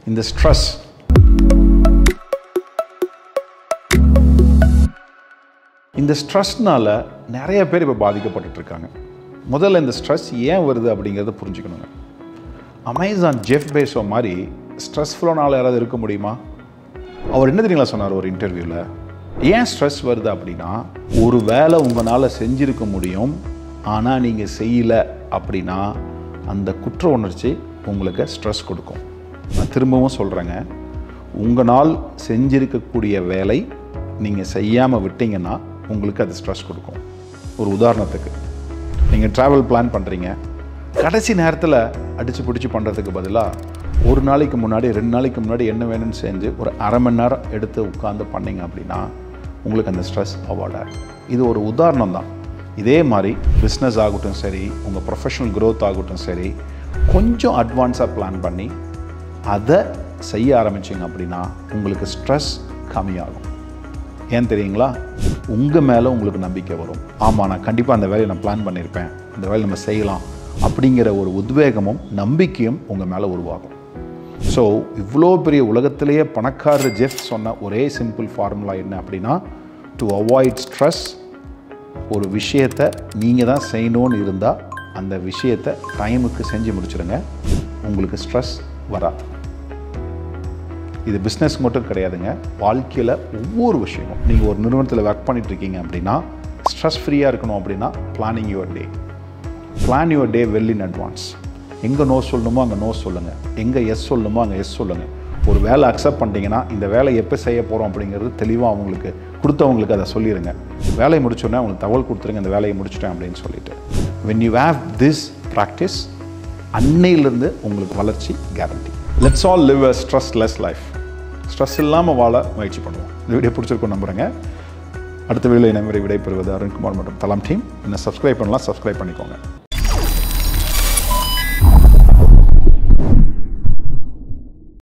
இந்த ஸ்ட்ரெஸ் இந்த ஸ்ட்ரெஸ்னால நிறைய பேர் இப்போ பாதிக்கப்பட்டுட்டு இருக்காங்க முதல்ல இந்த ஸ்ட்ரெஸ் ஏன் வருது அப்படிங்கிறத புரிஞ்சுக்கணுங்க அமேசான் ஜெஃப் பேஸோ மாதிரி ஸ்ட்ரெஸ்ஃபுல்லானால யாராவது இருக்க முடியுமா அவர் என்ன தெரியுங்களா சொன்னார் ஒரு இன்டர்வியூவில் ஏன் ஸ்ட்ரெஸ் வருது அப்படின்னா ஒரு வேலை உங்களால் செஞ்சிருக்க முடியும் ஆனால் நீங்கள் செய்யலை அப்படின்னா அந்த குற்ற உணர்ச்சி உங்களுக்கு ஸ்ட்ரெஸ் கொடுக்கும் நான் திரும்பவும் சொல்கிறேங்க உங்களால் செஞ்சிருக்கக்கூடிய வேலை நீங்கள் செய்யாமல் விட்டீங்கன்னா உங்களுக்கு அது ஸ்ட்ரெஸ் கொடுக்கும் ஒரு உதாரணத்துக்கு நீங்கள் ட்ராவல் பிளான் பண்ணுறீங்க கடைசி நேரத்தில் அடித்து பிடிச்சி பண்ணுறதுக்கு பதிலாக ஒரு நாளைக்கு முன்னாடி ரெண்டு நாளைக்கு முன்னாடி என்ன வேணும்னு செஞ்சு ஒரு அரை மணி நேரம் எடுத்து உட்காந்து பண்ணீங்க அப்படின்னா உங்களுக்கு அந்த ஸ்ட்ரெஸ் அவாய்ட் ஆகும் இது ஒரு உதாரணம் தான் இதே மாதிரி பிஸ்னஸ் ஆகட்டும் சரி உங்கள் ப்ரொஃபஷனல் growth ஆகட்டும் சரி கொஞ்சம் அட்வான்ஸாக பிளான் பண்ணி அதை செய்ய ஆரம்பிச்சிங்க அப்படின்னா உங்களுக்கு ஸ்ட்ரெஸ் கம்மியாகும் ஏன் தெரியுங்களா உங்கள் மேலே உங்களுக்கு நம்பிக்கை வரும் ஆமாம் நான் கண்டிப்பாக அந்த வேலையை நான் பிளான் பண்ணியிருப்பேன் இந்த வேலையை நம்ம செய்யலாம் அப்படிங்கிற ஒரு உத்வேகமும் நம்பிக்கையும் உங்கள் மேலே உருவாகும் ஸோ இவ்வளோ பெரிய உலகத்திலேயே பணக்காரர் ஜெஃப் சொன்ன ஒரே சிம்பிள் ஃபார்முலா என்ன அப்படின்னா டு அவாய்ட் ஸ்ட்ரெஸ் ஒரு விஷயத்தை நீங்கள் தான் செய்யணும்னு இருந்தால் அந்த விஷயத்தை டைமுக்கு செஞ்சு முடிச்சிடுங்க உங்களுக்கு ஸ்ட்ரெஸ் வராது இது பிஸ்னஸ் மட்டும் கிடையாதுங்க வாழ்க்கையில் ஒவ்வொரு விஷயமும் நீங்கள் ஒரு நிறுவனத்தில் ஒர்க் பண்ணிட்டு இருக்கீங்க அப்படின்னா ஸ்ட்ரெஸ் ஃப்ரீயாக இருக்கணும் அப்படின்னா planning your day plan your day well in advance எங்கே நோ சொல்லணுமோ அங்கே நோ சொல்லுங்கள் எங்கே எஸ் சொல்லணுமோ அங்கே எஸ் சொல்லுங்கள் ஒரு வேலை அக்செப்ட் பண்ணிட்டீங்கன்னா இந்த வேலை எப்போ செய்ய போகிறோம் அப்படிங்கிறது தெளிவாக அவங்களுக்கு கொடுத்தவங்களுக்கு அதை சொல்லிடுங்க வேலையை முடிச்சோடனே அவங்களுக்கு தகவல் கொடுத்துருங்க இந்த வேலையை முடிச்சிட்டேன் அப்படின்னு சொல்லிட்டு when you have this practice அன்னையிலிருந்து உங்களுக்கு வளர்ச்சி guarantee let's all live a stress less life stress இல்லாமல் வாழ முயற்சி பண்ணுவோம் இந்த வீடியோ பிடிச்சிருக்கும் நம்புகிறேங்க அடுத்த வீடியோவில் இனவரை விடைபெறுவது அருண்குமார் மற்றும் தலாம் டீம் என்ன சப்ஸ்கிரைப் பண்ணலாம் சப்ஸ்கிரைப் பண்ணிக்கோங்க